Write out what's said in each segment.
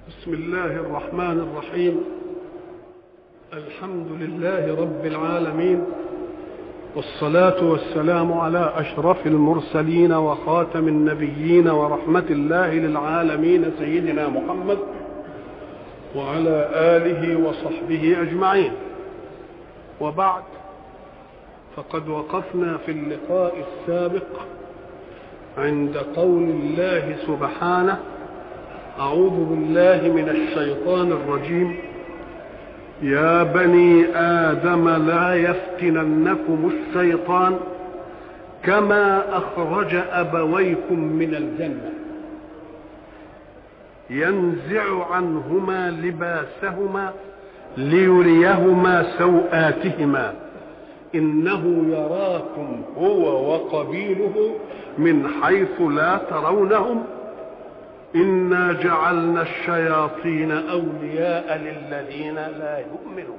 بسم الله الرحمن الرحيم الحمد لله رب العالمين والصلاة والسلام على أشرف المرسلين وخاتم النبيين ورحمة الله للعالمين سيدنا محمد وعلى آله وصحبه أجمعين وبعد فقد وقفنا في اللقاء السابق عند قول الله سبحانه أعوذ بالله من الشيطان الرجيم يا بني آدم لا يفتننكم الشيطان كما أخرج أبويكم من الجنة ينزع عنهما لباسهما ليريهما سوآتهما إنه يراكم هو وقبيله من حيث لا ترونهم إنا جعلنا الشياطين أولياء للذين لا يؤمنون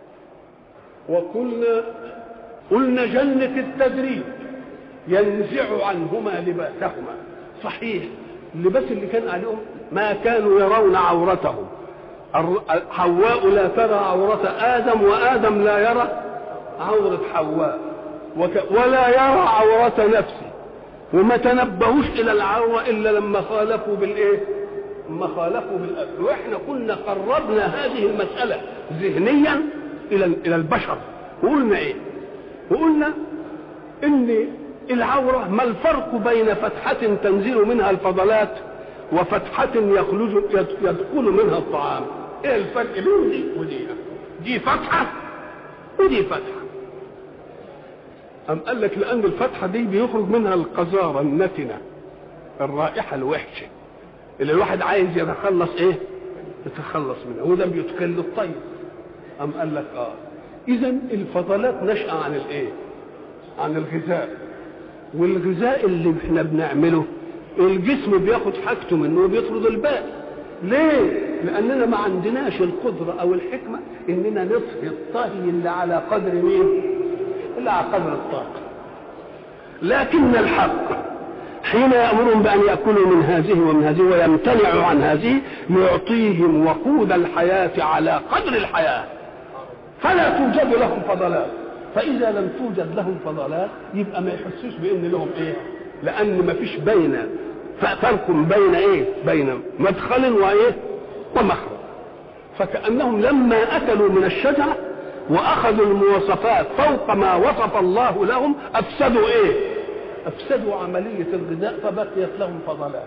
وقلنا قلنا جنة التدريب ينزع عنهما لباسهما صحيح اللباس اللي كان عليهم ما كانوا يرون عورتهم حواء لا ترى عورة آدم وآدم لا يرى عورة حواء ولا يرى عورة نفسه وما تنبهوش الى العوره الا لما خالفوا بالايه لما خالفوا بالاكل واحنا كنا قربنا هذه المساله ذهنيا الى الى البشر وقلنا ايه وقلنا ان العوره ما الفرق بين فتحه تنزل منها الفضلات وفتحه يخرج يدخل منها الطعام ايه الفرق بين دي ودي دي فتحه ودي فتحه أم قال لك لأن الفتحة دي بيخرج منها القذارة النتنة الرائحة الوحشة اللي الواحد عايز يتخلص إيه؟ يتخلص منها وده بيدخل الطيب أم قال لك آه إذا الفضلات نشأة عن الإيه؟ عن الغذاء والغذاء اللي احنا بنعمله الجسم بياخد حاجته منه وبيطرد الباقي ليه؟ لأننا ما عندناش القدرة أو الحكمة إننا نطهي الطهي اللي على قدر مين؟ إلا على قدر الطاقة لكن الحق حين يأمرهم بأن يأكلوا من هذه ومن هذه ويمتنعوا عن هذه يعطيهم وقود الحياة على قدر الحياة فلا توجد لهم فضلات فإذا لم توجد لهم فضلات يبقى ما يحسوش بأن لهم إيه لأن ما فيش بين فرق بين إيه بين مدخل وإيه ومخرج فكأنهم لما أكلوا من الشجرة واخذوا المواصفات فوق ما وصف الله لهم افسدوا ايه افسدوا عمليه الغذاء فبقيت لهم فضلات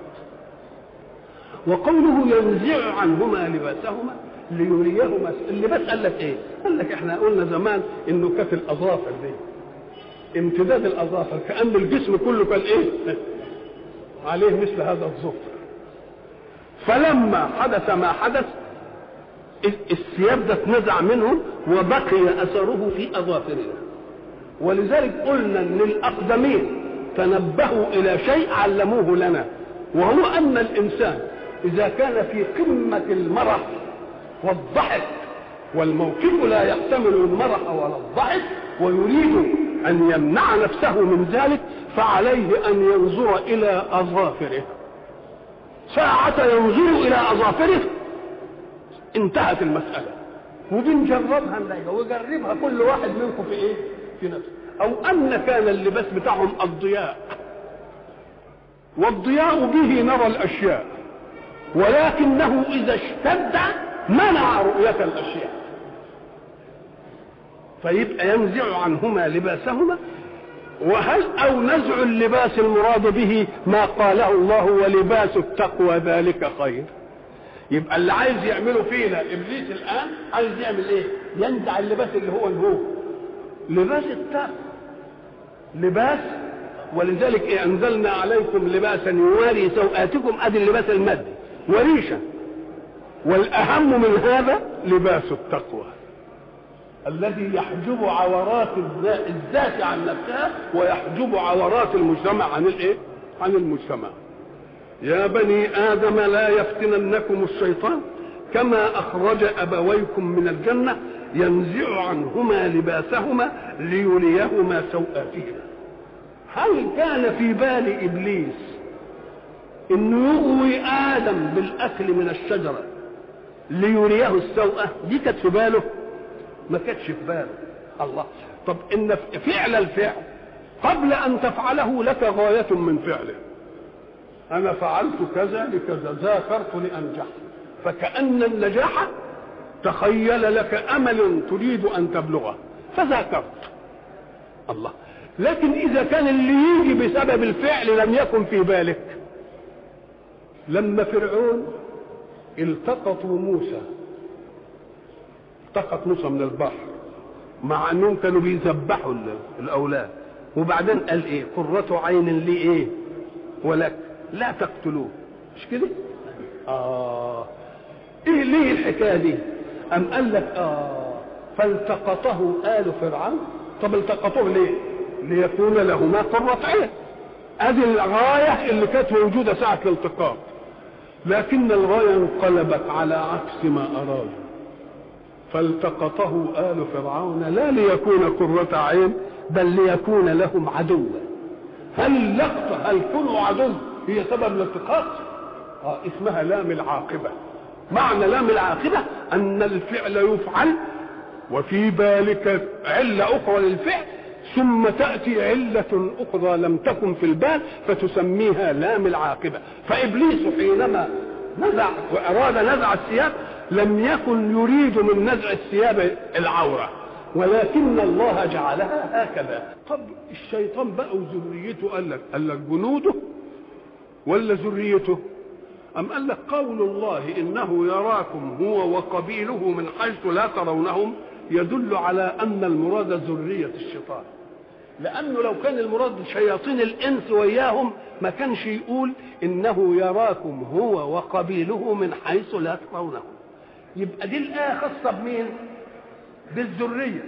وقوله ينزع عنهما لباسهما ليريهما اللباس قال لك ايه قال لك احنا قلنا زمان انه كانت الاظافر دي امتداد الاظافر كان الجسم كله كان ايه عليه مثل هذا الظفر فلما حدث ما حدث الثياب ده اتنزع منهم وبقي اثره في اظافرنا ولذلك قلنا ان الاقدمين تنبهوا الى شيء علموه لنا وهو ان الانسان اذا كان في قمه المرح والضحك والموقف لا يحتمل المرح ولا الضحك ويريد ان يمنع نفسه من ذلك فعليه ان ينظر الى اظافره ساعة ينظر الى اظافره انتهت المسألة وبنجربها نلاقيها ويجربها كل واحد منكم في ايه؟ في نفسه أو أن كان اللباس بتاعهم الضياء والضياء به نرى الأشياء ولكنه إذا اشتد منع رؤية الأشياء فيبقى ينزع عنهما لباسهما وهل أو نزع اللباس المراد به ما قاله الله ولباس التقوى ذلك خير يبقى اللي عايز يعمله فينا ابليس الان عايز يعمل ايه ينزع اللباس اللي هو الهو لباس التقوى لباس ولذلك إيه انزلنا عليكم لباسا يواري سوآتكم ادي اللباس المادي وريشا والاهم من هذا لباس التقوى الذي يحجب عورات الذات عن نفسها ويحجب عورات المجتمع عن الايه عن المجتمع يا بني آدم لا يفتننكم الشيطان كما أخرج أبويكم من الجنة ينزع عنهما لباسهما ليريهما سوآتهما هل كان في بال إبليس انه يغوي ادم بالاكل من الشجره ليريه السوءة دي كانت في باله ما كانتش في باله الله طب ان فعل الفعل قبل ان تفعله لك غاية من فعله انا فعلت كذا لكذا ذاكرت لانجح فكأن النجاح تخيل لك امل تريد ان تبلغه فذاكرت الله لكن اذا كان اللي يجي بسبب الفعل لم يكن في بالك لما فرعون التقطوا موسى التقط موسى من البحر مع انهم كانوا بيذبحوا الاولاد وبعدين قال ايه قرة عين لي ايه ولك لا تقتلوه مش كده اه ايه ليه الحكايه دي ام قال لك اه فالتقطه ال فرعون طب التقطوه ليه ليكون لهما قرة عين ادي الغايه اللي كانت موجوده ساعه الالتقاط لكن الغايه انقلبت على عكس ما ارادوا فالتقطه آل فرعون لا ليكون قرة عين بل ليكون لهم عدوا هل اللقطة هل كونوا عدو هي سبب الالتقاط آه اسمها لام العاقبة معنى لام العاقبة أن الفعل يفعل وفي بالك علة أخرى للفعل ثم تأتي علة أخرى لم تكن في البال فتسميها لام العاقبة فإبليس حينما نزع وأراد نزع الثياب لم يكن يريد من نزع الثياب العورة ولكن الله جعلها هكذا طب الشيطان بقى وذريته قال لك قال لك جنوده ولا ذريته أم قال لك قول الله إنه يراكم هو وقبيله من حيث لا ترونهم يدل على أن المراد ذرية الشيطان لأنه لو كان المراد شياطين الإنس وإياهم ما كانش يقول إنه يراكم هو وقبيله من حيث لا ترونهم يبقى دي الآية خاصة بمين؟ بالذرية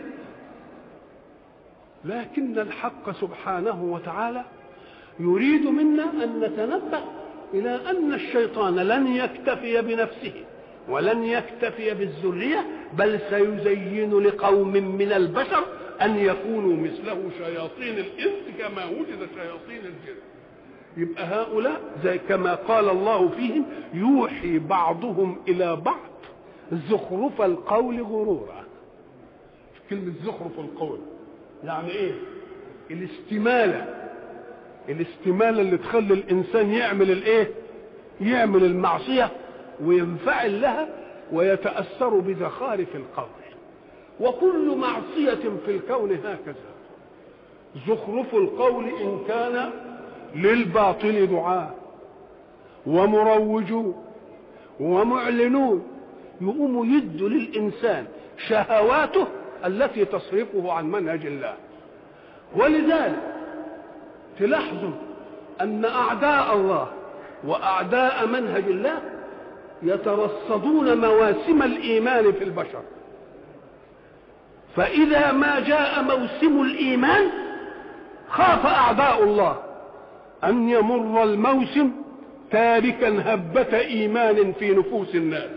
لكن الحق سبحانه وتعالى يريد منا أن نتنبه إلى أن الشيطان لن يكتفي بنفسه ولن يكتفي بالذرية بل سيزين لقوم من البشر أن يكونوا مثله شياطين الإنس كما وجد شياطين الجن يبقى هؤلاء زي كما قال الله فيهم يوحي بعضهم إلى بعض زخرف القول غرورا كلمة زخرف القول يعني ايه الاستمالة الاستمالة اللي تخلي الانسان يعمل الايه يعمل المعصية وينفعل لها ويتأثر بزخارف القول وكل معصية في الكون هكذا زخرف القول إن كان للباطل دعاء ومروجون ومعلنون يقوموا يدوا للإنسان شهواته التي تصرفه عن منهج الله ولذلك تلاحظوا أن أعداء الله وأعداء منهج الله يترصدون مواسم الإيمان في البشر فإذا ما جاء موسم الإيمان خاف أعداء الله أن يمر الموسم تاركا هبة إيمان في نفوس الناس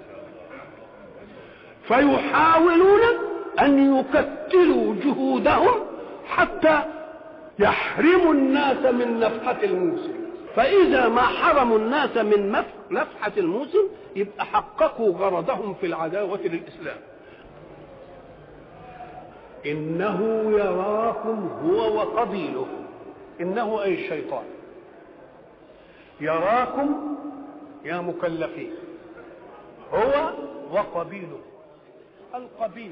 فيحاولون أن يكتلوا جهودهم حتى يحرموا الناس من نفحة الموسم فإذا ما حرموا الناس من نفحة الموسم يبقى حققوا غرضهم في العداوة للإسلام إنه يراكم هو وقبيله إنه أي الشيطان يراكم يا مكلفين هو وقبيله القبيل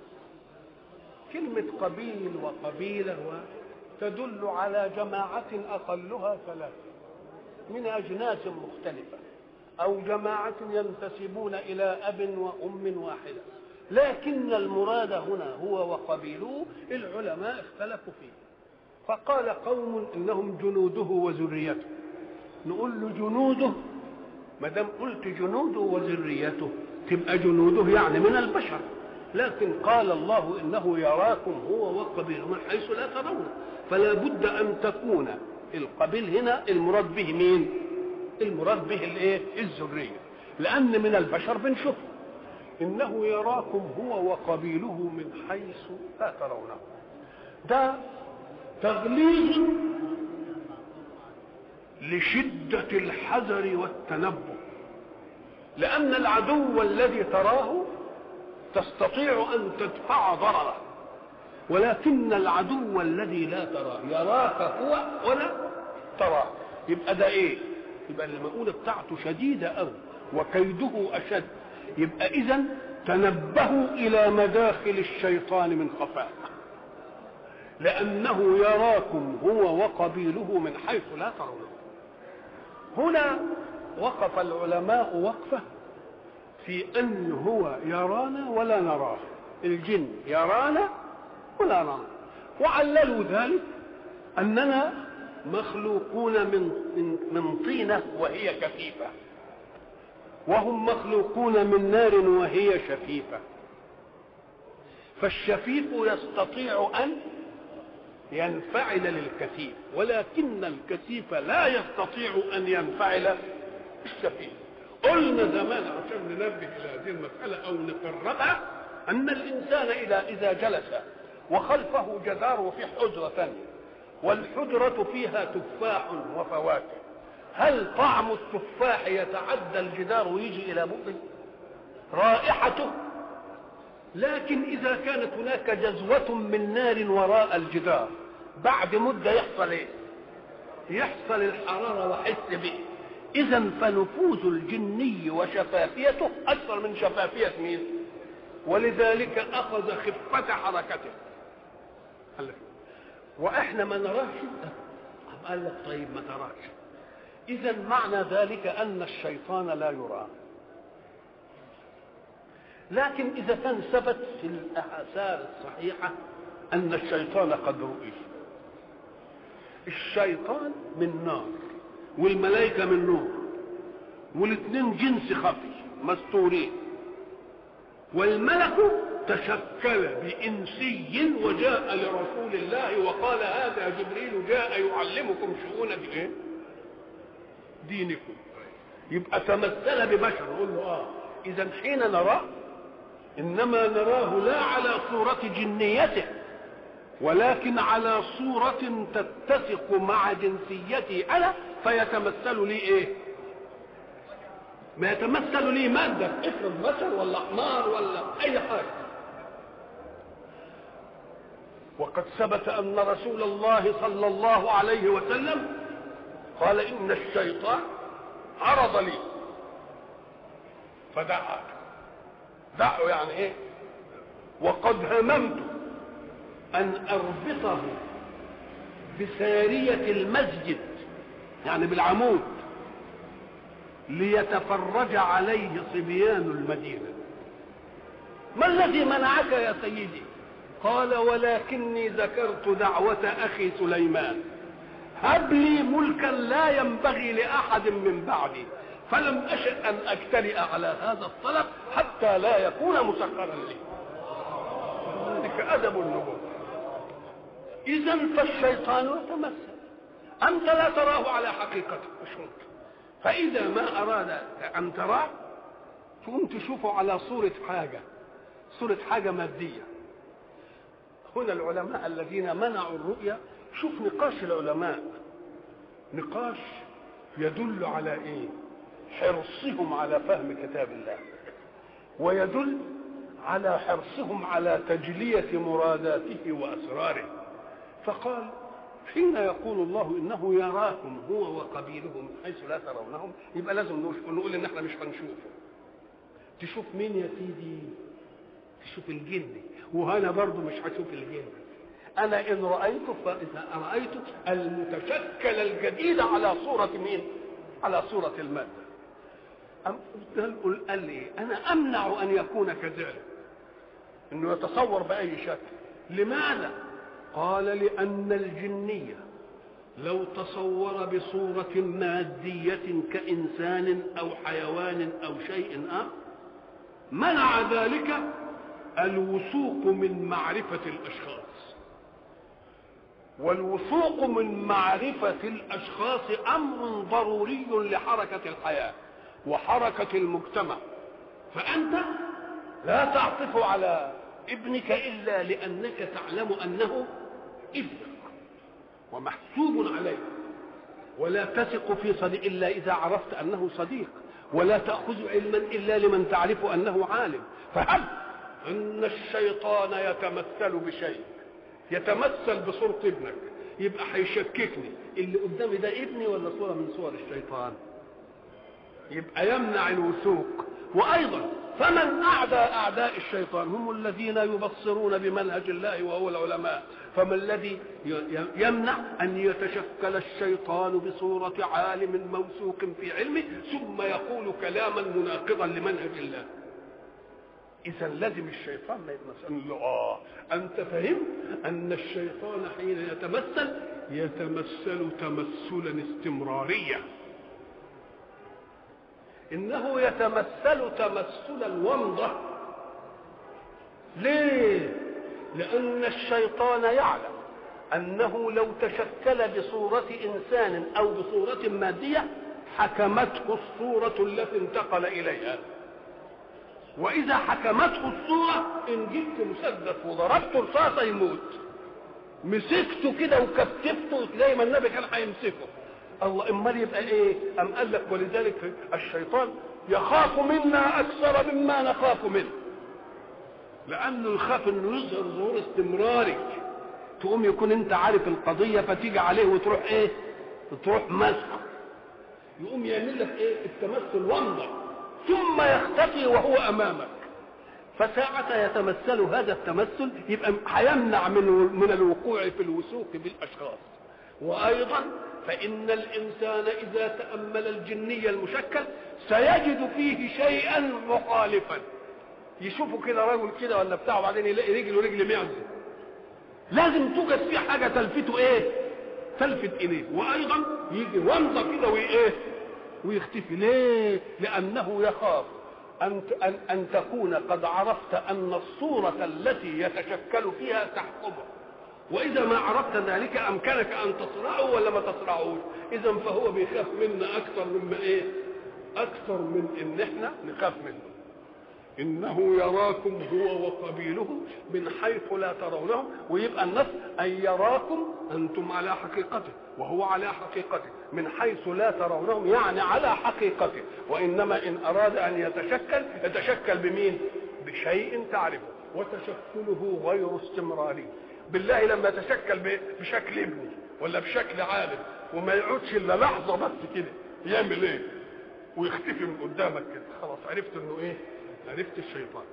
كلمة قبيل وقبيلة تدل على جماعة أقلها ثلاثة من أجناس مختلفة أو جماعة ينتسبون إلى أب وأم واحدة لكن المراد هنا هو وقبيله العلماء اختلفوا فيه فقال قوم إنهم جنوده وذريته نقول له جنوده ما دام قلت جنوده وذريته تبقى جنوده يعني من البشر لكن قال الله انه يراكم هو وقبيله من حيث لا ترون فلا بد ان تكون القبيل هنا المراد به مين المراد به الايه الذريه لان من البشر بنشوف انه يراكم هو وقبيله من حيث لا ترونه ده تغليظ لشده الحذر والتنبه لأن العدو الذي تراه تستطيع أن تدفع ضرره ولكن العدو الذي لا تراه يراك هو ولا تراه يبقى ده ايه يبقى المؤونة بتاعته شديدة أوي وكيده أشد يبقى إذا تنبهوا إلى مداخل الشيطان من خفاء لأنه يراكم هو وقبيله من حيث لا ترونه هنا وقف العلماء وقفة في أن هو يرانا ولا نراه الجن يرانا ولا نراه وعللوا ذلك أننا مخلوقون من من من طينة وهي كثيفة وهم مخلوقون من نار وهي شفيفة فالشفيف يستطيع أن ينفعل للكثيف ولكن الكثيف لا يستطيع أن ينفعل الشفيف قلنا زمان عشان ننبه إلى هذه المسألة أو نقربها أن الإنسان إذا إذا جلس وخلفه جدار وفي حجرة ثانية والحجرة فيها تفاح وفواكه هل طعم التفاح يتعدى الجدار ويجي إلى بؤه رائحته لكن إذا كانت هناك جزوة من نار وراء الجدار بعد مدة يحصل إيه؟ يحصل الحرارة وحس به إذا فنفوذ الجني وشفافيته أكثر من شفافية مين؟ ولذلك أخذ خفة حركته قال لك وإحنا ما نراش قال لك طيب ما تراش إذا معنى ذلك أن الشيطان لا يرى لكن إذا كان ثبت في الآثار الصحيحة أن الشيطان قد رؤي الشيطان من نار والملائكة من نور والاثنين جنس خفي مستورين والملك تشكل بإنسي وجاء لرسول الله وقال هذا جبريل جاء يعلمكم شؤون ايه؟ دينكم يبقى تمثل ببشر نقول له اه اذا حين نراه انما نراه لا على صورة جنيته ولكن على صورة تتسق مع جنسيتي انا فيتمثل لي ايه ما يتمثل لي مادة افرض بشر ولا حمار ولا اي حاجة وقد ثبت ان رسول الله صلى الله عليه وسلم قال ان الشيطان عرض لي فدعا دعه يعني ايه وقد هممت ان اربطه بسارية المسجد يعني بالعمود ليتفرج عليه صبيان المدينة ما الذي منعك يا سيدي قال ولكني ذكرت دعوة أخي سليمان هب لي ملكا لا ينبغي لأحد من بعدي فلم أشأ أن أجترئ على هذا الطلب حتى لا يكون مسخرا لي ذلك أدب النبوة إذا فالشيطان يتمثل أنت لا تراه على حقيقته مش ممكن فإذا ما أراد أن تراه تقوم تشوفه على صورة حاجة صورة حاجة مادية هنا العلماء الذين منعوا الرؤيا شوف نقاش العلماء نقاش يدل على ايه حرصهم على فهم كتاب الله ويدل على حرصهم على تجلية مراداته وأسراره فقال حين يقول الله انه يراكم هو وقبيله من حيث لا ترونهم يبقى لازم نقول ان احنا مش هنشوفه تشوف مين يا سيدي تشوف الجن وهنا برضه مش هشوف الجن انا ان رايته فاذا رايت المتشكل الجديد على صوره مين على صوره الماده أم قال لي انا امنع ان يكون كذلك انه يتصور باي شكل لماذا قال لان الجنيه لو تصور بصوره ماديه كانسان او حيوان او شيء اخر منع ذلك الوثوق من معرفه الاشخاص والوثوق من معرفة الأشخاص أمر ضروري لحركة الحياة وحركة المجتمع فأنت لا تعطف على ابنك إلا لأنك تعلم أنه ابنك ومحسوب عليه ولا تثق في صديق إلا إذا عرفت أنه صديق ولا تأخذ علما إلا لمن تعرف أنه عالم فهب أن الشيطان يتمثل بشيء يتمثل بصورة ابنك يبقى هيشككني اللي قدامي ده ابني ولا صورة من صور الشيطان يبقى يمنع الوثوق وأيضا فمن أعدى أعداء الشيطان هم الذين يبصرون بمنهج الله وهو العلماء فما الذي يمنع أن يتشكل الشيطان بصورة عالم موثوق في علمه ثم يقول كلاما مناقضا لمنهج الله إذا لازم الشيطان ما يتمثل له آه أنت فهمت أن الشيطان حين يتمثل يتمثل تمثلا استمراريا إنه يتمثل تمثل الومضة ليه؟ لأن الشيطان يعلم أنه لو تشكل بصورة إنسان أو بصورة مادية حكمته الصورة التي انتقل إليها وإذا حكمته الصورة إن جبت مسدس وضربته رصاصة يموت مسكته كده وكتفته زي ما النبي كان هيمسكه الله امال يبقى ايه ام قال لك ولذلك الشيطان يخاف منا اكثر مما نخاف منه لانه يخاف انه يظهر ظهور استمراري تقوم يكون انت عارف القضيه فتيجي عليه وتروح ايه تروح مسحه يقوم يعمل لك ايه التمثل ومضه ثم يختفي وهو امامك فساعة يتمثل هذا التمثل يبقى هيمنع من من الوقوع في الوثوق بالاشخاص وايضا فان الانسان اذا تامل الجني المشكل سيجد فيه شيئا مخالفا يشوفه كده رجل كده ولا بتاع وبعدين يلاقي رجله رجل معزه لازم توجد فيه حاجه تلفته ايه تلفت اليه وايضا يجي ومضه كده وايه ويختفي ليه لانه يخاف أن, أن, أن تكون قد عرفت أن الصورة التي يتشكل فيها تحكمه وإذا ما عرفت ذلك أمكنك أن تصرعه ولا ما تصرعوش إذا فهو بيخاف منا أكثر مما إيه أكثر من إن إحنا نخاف منه إنه يراكم هو وقبيله من حيث لا ترونهم ويبقى النص أن يراكم أنتم على حقيقته وهو على حقيقته من حيث لا ترونهم يعني على حقيقته وإنما إن أراد أن يتشكل يتشكل بمين بشيء تعرفه وتشكله غير استمراري بالله لما يتشكل بشكل ابني ولا بشكل عالم وما يقعدش الا لحظه بس كده يعمل ايه ويختفي من قدامك كده خلاص عرفت انه ايه عرفت الشيطان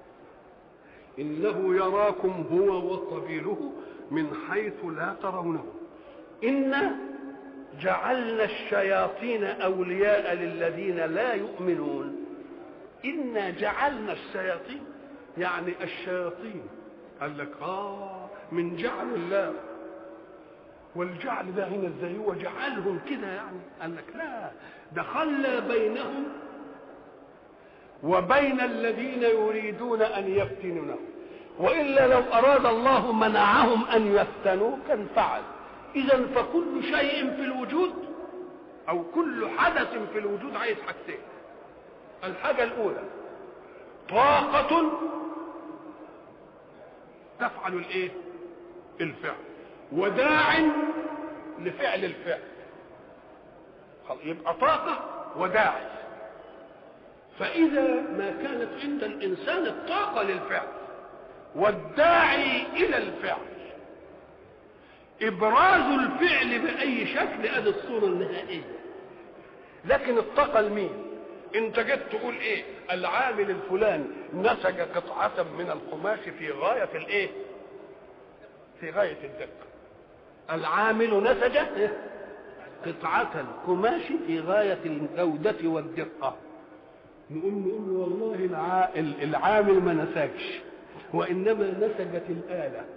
انه يراكم هو وقبيله من حيث لا ترونه انا جعلنا الشياطين اولياء للذين لا يؤمنون انا جعلنا الشياطين يعني الشياطين قال لك اه من جعل الله والجعل ده هنا ازاي هو جعلهم كده يعني قال لك لا ده خلى بينهم وبين الذين يريدون ان يفتنونه والا لو اراد الله منعهم ان يفتنوا كان فعل اذا فكل شيء في الوجود او كل حدث في الوجود عايز حاجتين الحاجه الاولى طاقه تفعل الايه الفعل وداع لفعل الفعل يبقى طاقه وداعي فاذا ما كانت عند الانسان الطاقه للفعل والداعي الى الفعل ابراز الفعل باي شكل ادي الصوره النهائيه لكن الطاقه لمين انت جيت تقول ايه العامل الفلاني نسج قطعة من القماش في غاية الايه في غاية الدقة العامل نسج قطعة القماش في غاية الجودة والدقة نقوم نقول له والله العامل ما نسجش وإنما نسجت الآلة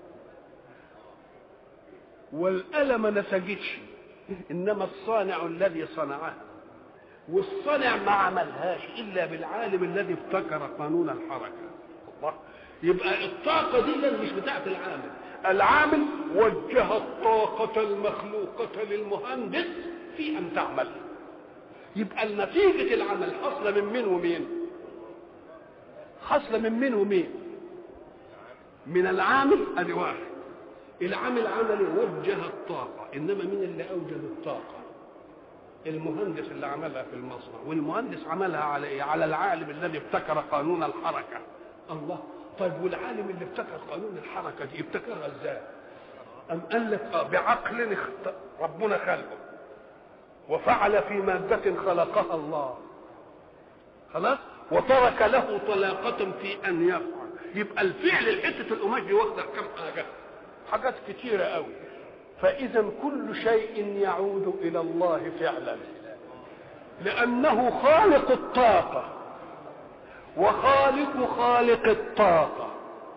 والآلة ما نسجتش إنما الصانع الذي صنعها والصنع ما عملهاش الا بالعالم الذي ابتكر قانون الحركه الله يبقى الطاقه دي مش بتاعت العامل العامل وجه الطاقة المخلوقة للمهندس في أن تعمل يبقى نتيجة العمل حصل من مين ومين حصل من مين ومين من العامل ادي واحد العامل عمل وجه الطاقة إنما مين اللي أوجد الطاقة المهندس اللي عملها في المصنع والمهندس عملها على ايه على العالم الذي ابتكر قانون الحركه الله طيب والعالم اللي ابتكر قانون الحركه دي ابتكرها ازاي ام قال لك اه بعقل اخت... ربنا خلقه وفعل في مادة خلقها الله خلاص وترك له طلاقة في أن يفعل يبقى الفعل الحتة القماش دي واخدة كم حاجة حاجات كتيرة قوي فإذا كل شيء يعود إلى الله فعلا لأنه خالق الطاقة وخالق خالق الطاقة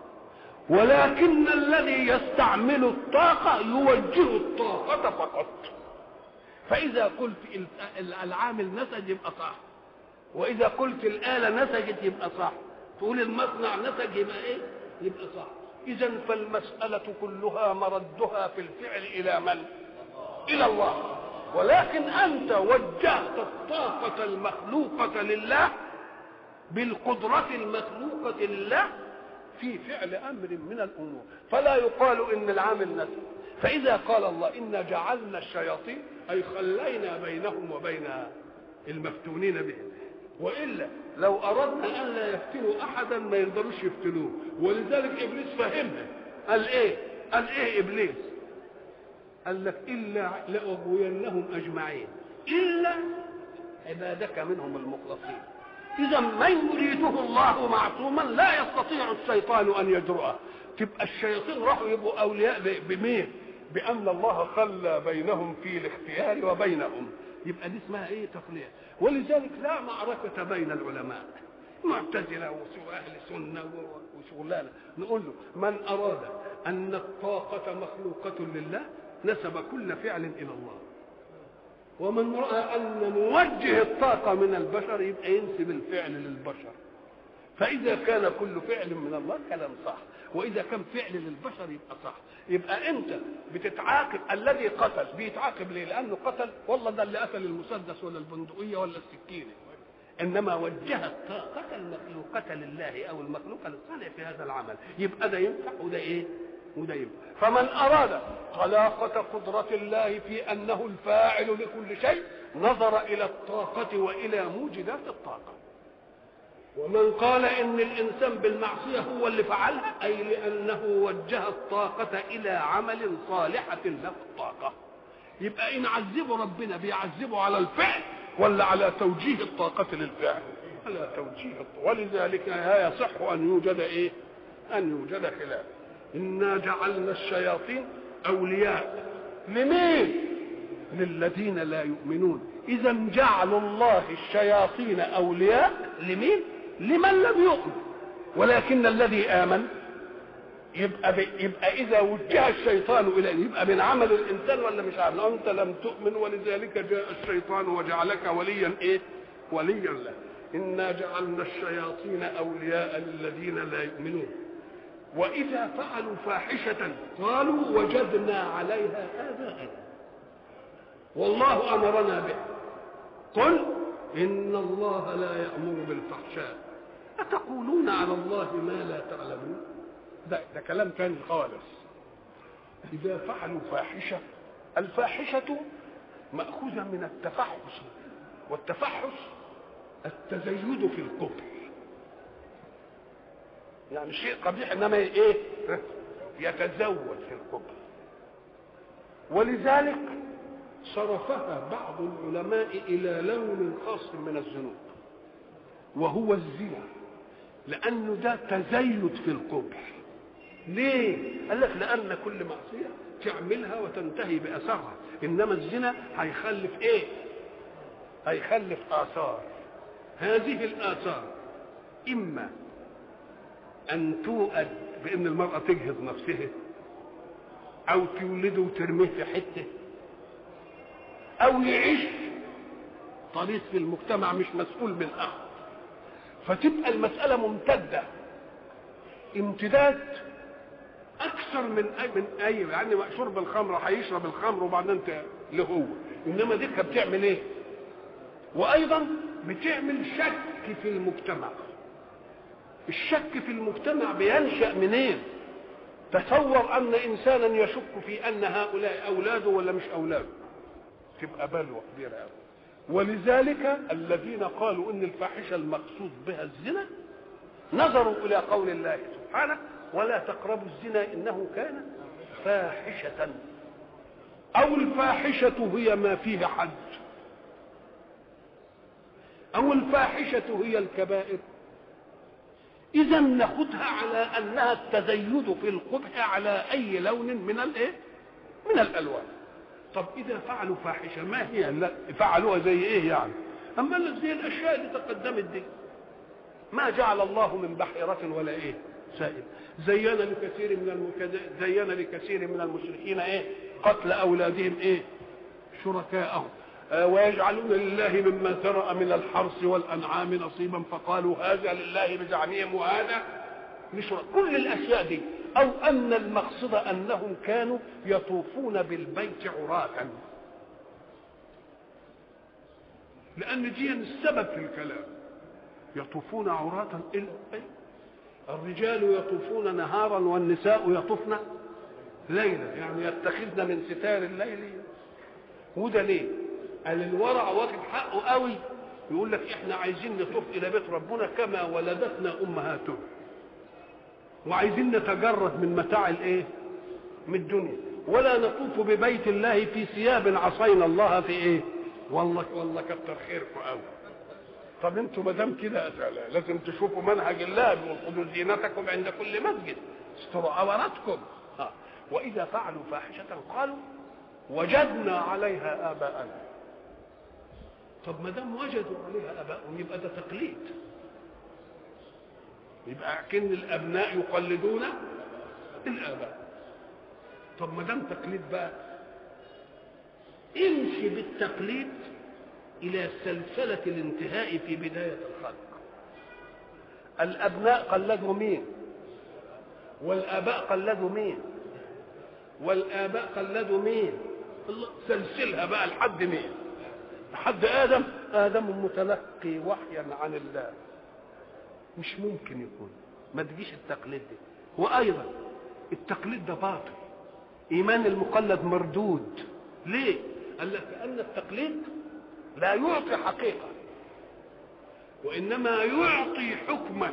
ولكن الذي يستعمل الطاقة يوجه الطاقة فقط فإذا قلت العامل نسج يبقى صح وإذا قلت الآلة نسجت يبقى صح تقول المصنع نسج يبقى إيه؟ يبقى صح إذا فالمسألة كلها مردها في الفعل إلى من؟ إلى الله ولكن أنت وجهت الطاقة المخلوقة لله بالقدرة المخلوقة لله في فعل أمر من الأمور فلا يقال إن العامل نسج فإذا قال الله إنا جعلنا الشياطين أي خلينا بينهم وبين المفتونين بهم والا لو اردنا ان لا يفتنوا احدا ما يقدروش يفتنوه ولذلك ابليس فهمها قال ايه قال ايه ابليس قال لك الا لاغوينهم اجمعين الا عبادك منهم المخلصين اذا من يريده الله معصوما لا يستطيع الشيطان ان يجرؤه تبقى الشياطين راحوا يبقوا اولياء بمين بان الله خلى بينهم في الاختيار وبينهم يبقى دي اسمها ايه تخليه ولذلك لا معركة بين العلماء معتزلة وأهل سنة وشغلانة نقول له من أراد أن الطاقة مخلوقة لله نسب كل فعل إلى الله ومن رأى أن موجه الطاقة من البشر يبقى ينسب الفعل للبشر فإذا كان كل فعل من الله كلام صح وإذا كان فعل للبشر يبقى صح يبقى أنت بتتعاقب الذي قتل بيتعاقب ليه؟ لأنه قتل والله ده اللي قتل المسدس ولا البندقية ولا السكينة إنما وجه الطاقة المخلوقة لله أو المخلوقة للصالح في هذا العمل يبقى ده ينفع وده إيه؟ وده ينفع فمن أراد طلاقة قدرة الله في أنه الفاعل لكل شيء نظر إلى الطاقة وإلى موجدات الطاقة ومن قال ان الانسان بالمعصيه هو اللي فعلها اي لانه وجه الطاقه الى عمل صالحه له الطاقه يبقى ان عذبوا ربنا بيعذبوا على الفعل ولا على توجيه الطاقه للفعل على توجيه الطاقة. ولذلك لا يصح ان يوجد ايه ان يوجد خلاف انا جعلنا الشياطين اولياء لمين للذين لا يؤمنون اذا جعل الله الشياطين اولياء لمين لمن لم يؤمن ولكن الذي امن يبقى ب... يبقى اذا وجه الشيطان اليه يبقى من عمل الانسان ولا مش عمل انت لم تؤمن ولذلك جاء الشيطان وجعلك وليا ايه وليا له انا جعلنا الشياطين اولياء للذين لا يؤمنون واذا فعلوا فاحشه قالوا وجدنا عليها اباءنا والله امرنا به قل ان الله لا يامر بالفحشاء أتقولون على الله ما لا تعلمون ده, ده كلام تاني خالص إذا فعلوا فاحشة الفاحشة مأخوذة من التفحش والتفحش التزيد في الكفر يعني شيء قبيح انما ايه يتزود في الكفر ولذلك صرفها بعض العلماء الى لون خاص من الذنوب وهو الزنا لانه ده تزيد في القبح ليه قال لك لان كل معصيه تعملها وتنتهي باثرها انما الزنا هيخلف ايه هيخلف اثار هذه الاثار اما ان توأد بان المراه تجهض نفسها او تولده وترميه في حته او يعيش طريق في المجتمع مش مسؤول من احد فتبقى المسألة ممتدة امتداد أكثر من أي من أي يعني شرب الخمر هيشرب الخمر وبعدين له هو إنما دي بتعمل إيه؟ وأيضا بتعمل شك في المجتمع الشك في المجتمع بينشأ منين؟ تصور أن إنسانا يشك في أن هؤلاء أولاده ولا مش أولاده تبقى بلوى كبيرة أوي ولذلك الذين قالوا ان الفاحشه المقصود بها الزنا نظروا الى قول الله سبحانه ولا تقربوا الزنا انه كان فاحشه او الفاحشه هي ما فيه حد او الفاحشه هي الكبائر اذا ناخذها على انها التزيد في القبح على اي لون من الايه من الالوان طب اذا فعلوا فاحشه ما هي لا فعلوها زي ايه يعني اما لك زي الاشياء اللي تقدمت دي ما جعل الله من بحيرة ولا ايه سائل زين لكثير من المكد... زين لكثير من المشركين ايه قتل اولادهم ايه شركاءهم آه ويجعلون لله مما ذرأ من الحرث والانعام نصيبا فقالوا هذا لله بزعمهم وهذا لشرك كل الاشياء دي او ان المقصد انهم كانوا يطوفون بالبيت عراة لان دي السبب في الكلام يطوفون عراة الرجال يطوفون نهارا والنساء يطوفن ليلا يعني يتخذن من ستار الليل وده ليه قال الورع واخد حقه قوي يقول لك احنا عايزين نطوف الى بيت ربنا كما ولدتنا امهاتنا وعايزين نتجرد من متاع الايه من الدنيا ولا نطوف ببيت الله في ثياب عصينا الله في ايه والله والله كتر خيركم قوي طب انتوا ما دام كده لازم تشوفوا منهج الله بيقول خذوا زينتكم عند كل مسجد استروا عوراتكم آه. واذا فعلوا فاحشه قالوا وجدنا عليها اباءنا طب ما دام وجدوا عليها اباءهم يبقى ده تقليد يبقى كن الابناء يقلدون الاباء طب ما دام تقليد بقى امشي بالتقليد الى سلسله الانتهاء في بدايه الخلق الابناء قلدوا مين والاباء قلدوا مين والاباء قلدوا مين الله سلسلها بقى لحد مين لحد ادم ادم متلقي وحيا عن الله مش ممكن يكون ما تجيش التقليد دي وايضا التقليد ده باطل ايمان المقلد مردود ليه قال لك كان التقليد لا يعطي حقيقه وانما يعطي حكما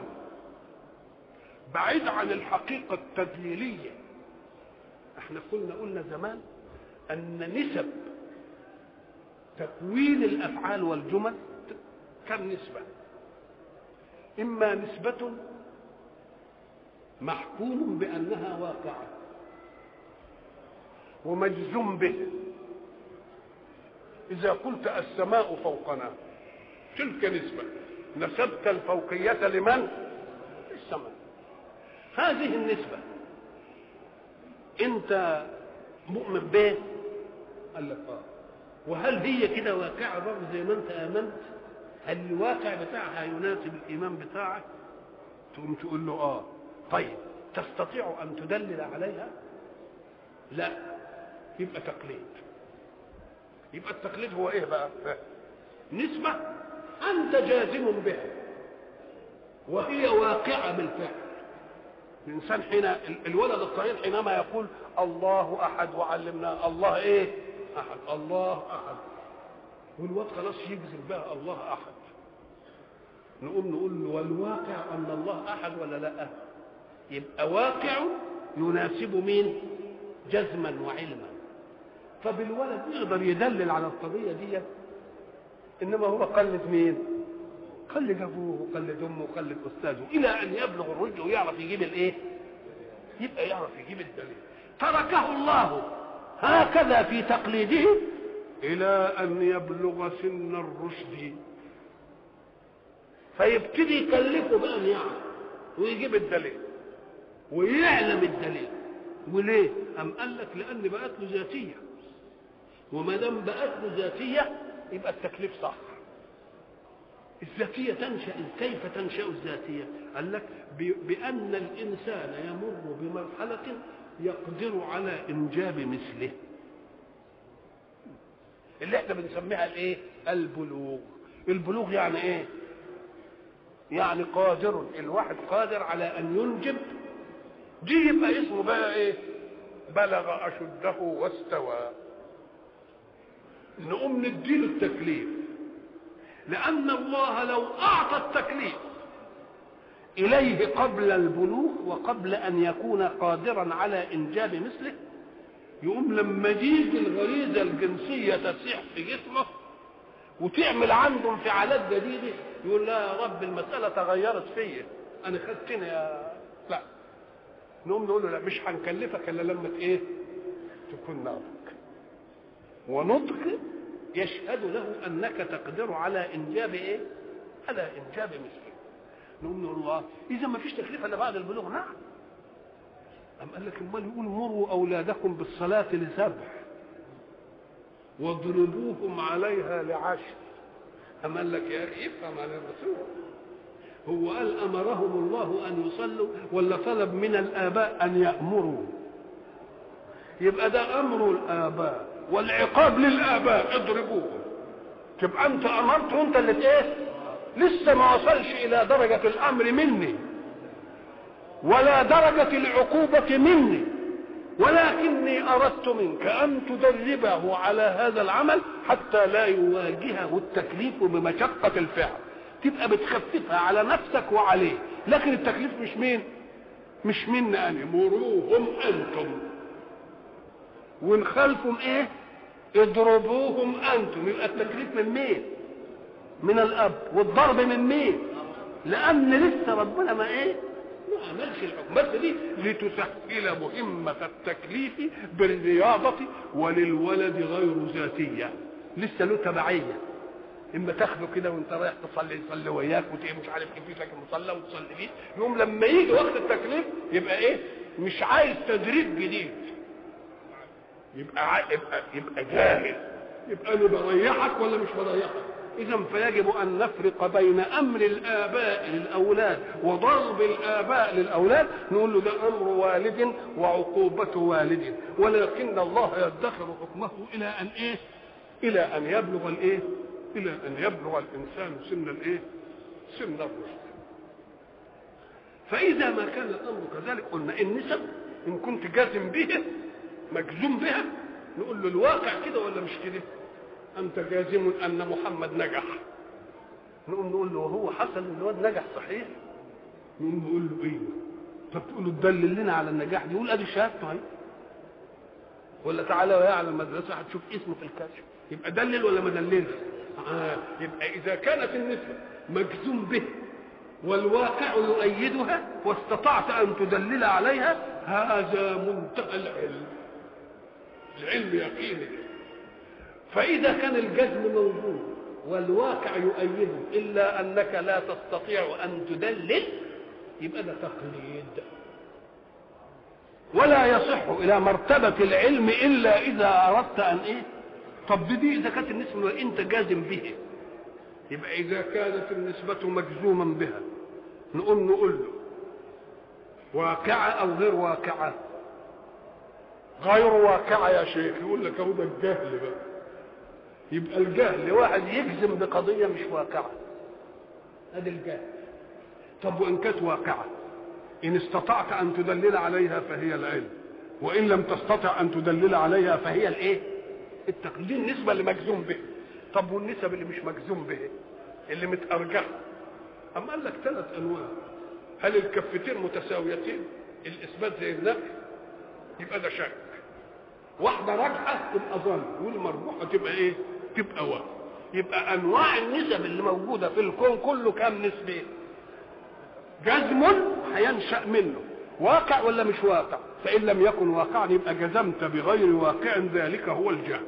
بعيد عن الحقيقه التدليليه احنا كنا قلنا زمان ان نسب تكوين الافعال والجمل كم نسبه اما نسبه محكوم بانها واقعه ومجزوم به اذا قلت السماء فوقنا تلك نسبه نسبت الفوقيه لمن السماء هذه النسبه انت مؤمن به قال لك اه وهل هي كده واقعه برضه زي ما انت امنت هل الواقع بتاعها يناسب الايمان بتاعك تقوم تقول له اه طيب تستطيع ان تدلل عليها لا يبقى تقليد يبقى التقليد هو ايه بقى نسبة انت جازم بها وهي واقعة بالفعل الانسان حين الولد الصغير حينما يقول الله احد وعلمنا الله ايه احد الله احد والواد خلاص يجزم بها الله احد نقوم نقول له والواقع ان الله احد ولا لا يبقى واقع يناسب مين جزما وعلما فبالولد يقدر يدلل على القضيه دي انما هو قلد مين قلد ابوه وقلد امه وقلد استاذه الى ان يبلغ الرشد ويعرف يجيب الايه يبقى يعرف يجيب الدليل تركه الله هكذا في تقليده الى ان يبلغ سن الرشد فيبتدي يكلفه بان يعرف ويجيب الدليل ويعلم الدليل وليه ام قال لك لان بقت له ذاتيه وما دام بقت له ذاتيه يبقى التكليف صح الذاتيه تنشا كيف تنشا الذاتيه قال لك بان الانسان يمر بمرحله يقدر على انجاب مثله اللي احنا بنسميها الايه البلوغ البلوغ يعني ايه يعني قادر الواحد قادر على ان ينجب دي يبقى اسمه بقى ايه بلغ اشده واستوى نقوم نديله التكليف لأن الله لو أعطى التكليف إليه قبل البلوغ وقبل أن يكون قادرا على إنجاب مثله يقوم لما تيجي الغريزة الجنسية تسيح في جسمه وتعمل عنده انفعالات جديدة يقول لا يا رب المسألة تغيرت فيا أنا خدتني يا لا نقوم نقول له لا مش هنكلفك إلا لما إيه تكون ناضج ونضج يشهد له أنك تقدر على إنجاب إيه على إنجاب مثله نقول له الله إذا ما فيش تكليف إلا بعد البلوغ نعم أم قال لك امال يقول مروا أولادكم بالصلاة لسبع واضربوهم عليها لعشر أم قال لك يا أخي افهم عن الرسول هو قال أمرهم الله أن يصلوا ولا طلب من الآباء أن يأمروا يبقى ده أمر الآباء والعقاب للآباء اضربوهم تبقى أنت أمرت وأنت اللي إيه لسه ما وصلش إلى درجة الأمر مني ولا درجة العقوبة مني ولكني أردت منك أن تدربه على هذا العمل حتى لا يواجهه التكليف بمشقة الفعل تبقى بتخففها على نفسك وعليه لكن التكليف مش مين مش منا أنا مروهم أنتم وإن خالفهم إيه اضربوهم أنتم يبقى التكليف من مين من الأب والضرب من مين لأن لسه ربنا ما إيه ما عملش الحكم بس دي لتسهل مهمة التكليف بالرياضة وللولد غير ذاتية لسه له تبعية اما تاخده كده وانت رايح تصلي يصلي وياك وتيجي مش عارف كيف لك المصلى وتصلي بيه يوم لما يجي وقت التكليف يبقى ايه مش عايز تدريب جديد يبقى عاي... يبقى يبقى جاهز يبقى انا بريحك ولا مش بريحك اذا فيجب ان نفرق بين امر الاباء للاولاد وضرب الاباء للاولاد نقول له ده امر والد وعقوبه والد ولكن الله يدخر حكمه الى ان ايه الى ان يبلغ الايه الى ان يبلغ الانسان سن الايه سن الرشد فاذا ما كان الامر كذلك قلنا النسب ان كنت جازم به مجزوم بها نقول له الواقع كده ولا مش كده انت جازم ان محمد نجح نقوم نقول له هو حصل ان الواد نجح صحيح نقوم نقول له ايوه طب تقول له دلل لنا على النجاح دي يقول ادي شهادته اهي ولا تعالى ويا على المدرسه هتشوف اسمه في الكشف يبقى دلل ولا ما دللش آه. يبقى اذا كانت النسبه مجزوم به والواقع يؤيدها واستطعت ان تدلل عليها هذا منتهى العلم العلم يقيني فإذا كان الجزم موجود والواقع يؤيده إلا أنك لا تستطيع أن تدلل يبقى ده تقليد ولا يصح إلى مرتبة العلم إلا إذا أردت أن إيه طب دي إذا كانت النسبة وأنت جازم به يبقى إذا كانت النسبة مجزوما بها نقوم نقول له واقعة أو غير واقعة غير واقعة يا شيخ يقول لك هو ده الجهل بقى يبقى الجهل واحد يجزم بقضية مش واقعة هذا الجهل طب وإن كانت واقعة إن استطعت أن تدلل عليها فهي العلم وإن لم تستطع أن تدلل عليها فهي الإيه؟ التقليد دي النسبة اللي مجزوم به طب والنسب اللي مش مجزوم به اللي متأرجحة أما قال لك ثلاث أنواع هل الكفتين متساويتين الإثبات زي النفي يبقى ده شك واحده راجحه تبقى ظن والمرجوحه تبقى ايه تبقى وهم يبقى انواع النسب اللي موجوده في الكون كله كام نسبه جزم هينشا منه واقع ولا مش واقع فان لم يكن واقعا يبقى جزمت بغير واقع ذلك هو الجهل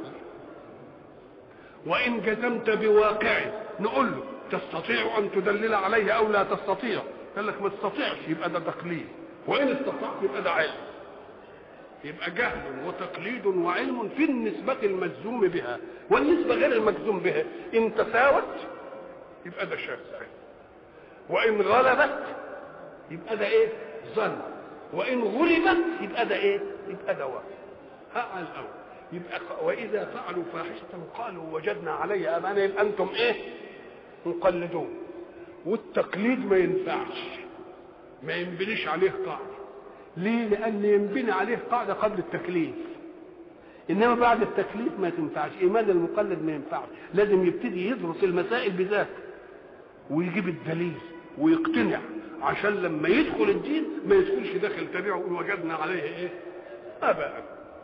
وان جزمت بواقع نقول له تستطيع ان تدلل عليه او لا تستطيع قال لك ما تستطيعش يبقى ده تقليد وان استطعت يبقى ده علم يبقى جهل وتقليد وعلم في النسبة المجزوم بها والنسبة غير المجزوم بها إن تساوت يبقى ده شك وإن غلبت يبقى ده إيه؟ ظن وإن غلبت يبقى ده إيه؟ يبقى ده وهم ها الأول يبقى وإذا فعلوا فاحشة قالوا وجدنا عليه أمانة يبقى أنتم إيه؟ مقلدون والتقليد ما ينفعش ما ينبنيش عليه قاعده ليه؟ لأن ينبني عليه قاعدة قبل التكليف. انما بعد التكليف ما تنفعش ايمان المقلد ما ينفعش لازم يبتدي يدرس المسائل بذاته ويجيب الدليل ويقتنع عشان لما يدخل الدين ما يدخلش داخل تبعه ويقول وجدنا عليه ايه اباء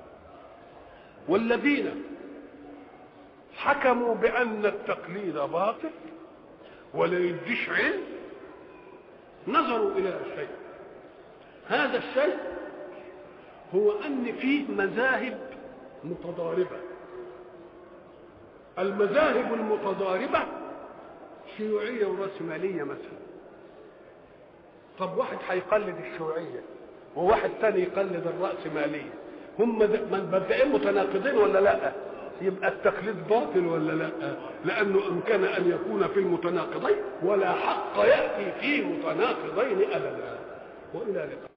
والذين حكموا بان التقليد باطل ولا يديش علم نظروا الى شيء هذا الشيء هو ان فيه مذاهب متضاربه المذاهب المتضاربه شيوعيه وراسماليه مثلا طب واحد هيقلد الشيوعيه وواحد تاني يقلد الراسماليه هم مبدئين متناقضين ولا لا يبقى التقليد باطل ولا لا لانه امكن ان يكون في المتناقضين ولا حق ياتي في متناقضين ابدا والى لقاء